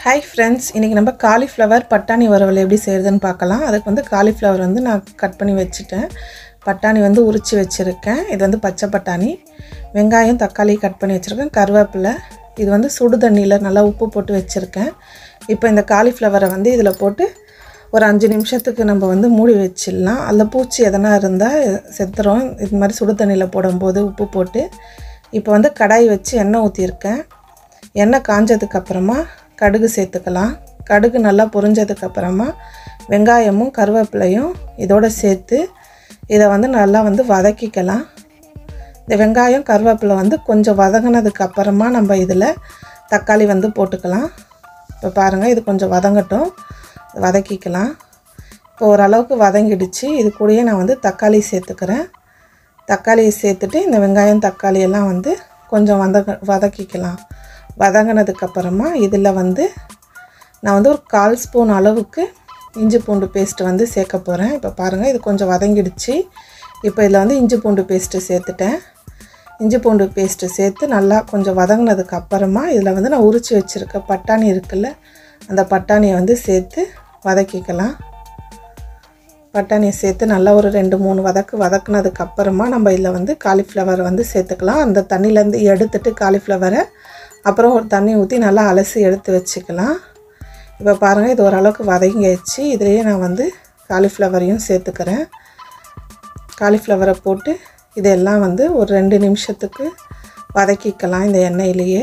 hi friends இன்றைக்கி நம்ம cauliflower பட்டாணி வறுவல் எப்படி செய்கிறதுன்னு பார்க்கலாம் அதுக்கு வந்து காலிஃப்ளவர் வந்து நான் கட் பண்ணி வச்சுட்டேன் பட்டாணி வந்து உரித்து வச்சுருக்கேன் இது வந்து பச்சை பட்டாணி வெங்காயம் தக்காளி கட் பண்ணி வச்சுருக்கேன் கருவேப்பிலை இது வந்து சுடு தண்ணியில் நல்லா உப்பு போட்டு வச்சுருக்கேன் இப்போ இந்த காலிஃப்ளவரை வந்து இதில் போட்டு ஒரு அஞ்சு நிமிஷத்துக்கு நம்ம வந்து மூடி வச்சிடலாம் அதில் பூச்சி எதனா இருந்தால் செத்துரும் இது மாதிரி சுடு தண்ணியில் போடும்போது உப்பு போட்டு இப்போ வந்து கடாய் வச்சு எண்ணெய் ஊற்றிருக்கேன் எண்ணெய் காஞ்சதுக்கப்புறமா கடுகு சேர்த்துக்கலாம் கடுகு நல்லா பொரிஞ்சதுக்கப்புறமா வெங்காயமும் கருவேப்பிலையும் இதோட சேர்த்து இதை வந்து நல்லா வந்து வதக்கிக்கலாம் இந்த வெங்காயம் கருவேப்பிலை வந்து கொஞ்சம் வதங்கினதுக்கு அப்புறமா நம்ம இதில் தக்காளி வந்து போட்டுக்கலாம் இப்போ பாருங்கள் இது கொஞ்சம் வதங்கட்டும் வதக்கிக்கலாம் இப்போ ஓரளவுக்கு வதங்கிடுச்சு இது கூடயே நான் வந்து தக்காளி சேர்த்துக்கிறேன் தக்காளியை சேர்த்துட்டு இந்த வெங்காயம் தக்காளி எல்லாம் வந்து கொஞ்சம் வதங்க வதக்கிக்கலாம் வதங்கினதுக்கப்புறமா இதில் வந்து நான் வந்து ஒரு கால் ஸ்பூன் அளவுக்கு இஞ்சி பூண்டு பேஸ்ட்டு வந்து சேர்க்க போகிறேன் இப்போ பாருங்கள் இது கொஞ்சம் வதங்கிடுச்சு இப்போ இதில் வந்து இஞ்சி பூண்டு பேஸ்ட்டு சேர்த்துட்டேன் இஞ்சி பூண்டு பேஸ்ட்டு சேர்த்து நல்லா கொஞ்சம் வதங்கினதுக்கு அப்புறமா இதில் வந்து நான் உரித்து வச்சுருக்க பட்டாணி இருக்குல்ல அந்த பட்டாணியை வந்து சேர்த்து வதக்கிக்கலாம் பட்டாணியை சேர்த்து நல்லா ஒரு ரெண்டு மூணு வதக்கு வதக்குனதுக்கு அப்புறமா நம்ம இதில் வந்து காலிஃப்ளவர் வந்து சேர்த்துக்கலாம் அந்த தண்ணியிலேருந்து எடுத்துட்டு காலிஃப்ளவரை அப்புறம் ஒரு தண்ணி ஊற்றி நல்லா அலசி எடுத்து வச்சுக்கலாம் இப்போ பாருங்கள் இது ஓரளவுக்கு வதங்கியாச்சு இதுலேயே நான் வந்து காலிஃப்ளவரையும் சேர்த்துக்கிறேன் காலிஃப்ளவரை போட்டு இதெல்லாம் வந்து ஒரு ரெண்டு நிமிஷத்துக்கு வதக்கிக்கலாம் இந்த எண்ணெயிலேயே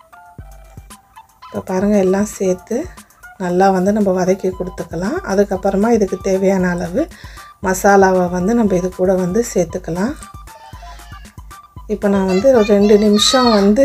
இப்போ பாருங்கள் எல்லாம் சேர்த்து நல்லா வந்து நம்ம வதக்கி கொடுத்துக்கலாம் அதுக்கப்புறமா இதுக்கு தேவையான அளவு மசாலாவை வந்து நம்ம இது கூட வந்து சேர்த்துக்கலாம் இப்போ நான் வந்து ஒரு ரெண்டு நிமிஷம் வந்து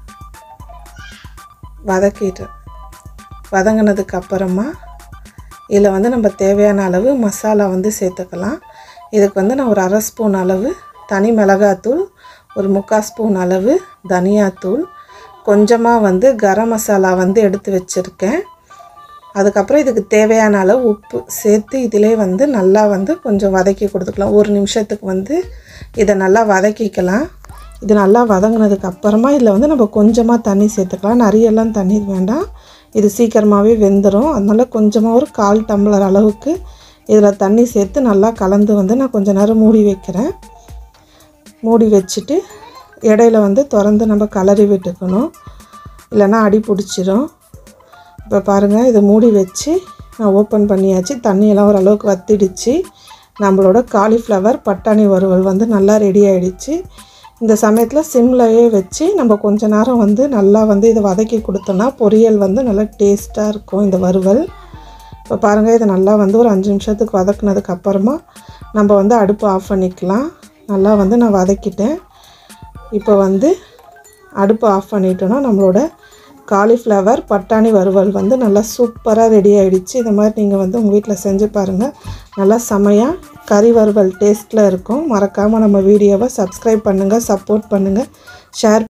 வதக்கிட்டு வதங்கினதுக்கு அப்புறமா இதில் வந்து நம்ம தேவையான அளவு மசாலா வந்து சேர்த்துக்கலாம் இதுக்கு வந்து நான் ஒரு அரை ஸ்பூன் அளவு தனி மிளகாத்தூள் ஒரு முக்கால் ஸ்பூன் அளவு தனியாத்தூள் கொஞ்சமாக வந்து கரம் மசாலா வந்து எடுத்து வச்சுருக்கேன் அதுக்கப்புறம் இதுக்கு தேவையான அளவு உப்பு சேர்த்து இதிலே வந்து நல்லா வந்து கொஞ்சம் வதக்கி கொடுத்துக்கலாம் ஒரு நிமிஷத்துக்கு வந்து இதை நல்லா வதக்கிக்கலாம் இது நல்லா வதங்கினதுக்கு அப்புறமா இதில் வந்து நம்ம கொஞ்சமாக தண்ணி சேர்த்துக்கலாம் நிறையெல்லாம் தண்ணி வேண்டாம் இது சீக்கிரமாகவே வெந்துடும் அதனால் கொஞ்சமாக ஒரு கால் டம்ளர் அளவுக்கு இதில் தண்ணி சேர்த்து நல்லா கலந்து வந்து நான் கொஞ்ச நேரம் மூடி வைக்கிறேன் மூடி வச்சுட்டு இடையில வந்து திறந்து நம்ம கலரி விட்டுக்கணும் இல்லைன்னா அடி பிடிச்சிரும் இப்போ பாருங்கள் இதை மூடி வச்சு நான் ஓப்பன் பண்ணியாச்சு தண்ணியெல்லாம் ஓரளவுக்கு வத்திடுச்சு நம்மளோட காலிஃப்ளவர் பட்டாணி வறுவல் வந்து நல்லா ரெடி ஆகிடுச்சு இந்த சமயத்தில் சிம்லையே வச்சு நம்ம கொஞ்ச நேரம் வந்து நல்லா வந்து இதை வதக்கி கொடுத்தோன்னா பொரியல் வந்து நல்லா டேஸ்ட்டாக இருக்கும் இந்த வறுவல் இப்போ பாருங்கள் இதை நல்லா வந்து ஒரு அஞ்சு நிமிஷத்துக்கு வதக்குனதுக்கு அப்புறமா நம்ம வந்து அடுப்பு ஆஃப் பண்ணிக்கலாம் நல்லா வந்து நான் வதக்கிட்டேன் இப்போ வந்து அடுப்பு ஆஃப் பண்ணிட்டோன்னா நம்மளோட காலிஃப்ளவர் பட்டாணி வறுவல் வந்து நல்லா சூப்பராக ரெடி ஆகிடுச்சு இந்த மாதிரி நீங்கள் வந்து உங்கள் வீட்டில் செஞ்சு பாருங்கள் நல்லா செமையாக கறி வறுவல் டேஸ்ட்டில் இருக்கும் மறக்காமல் நம்ம வீடியோவை சப்ஸ்கிரைப் பண்ணுங்கள் சப்போர்ட் பண்ணுங்கள் ஷேர்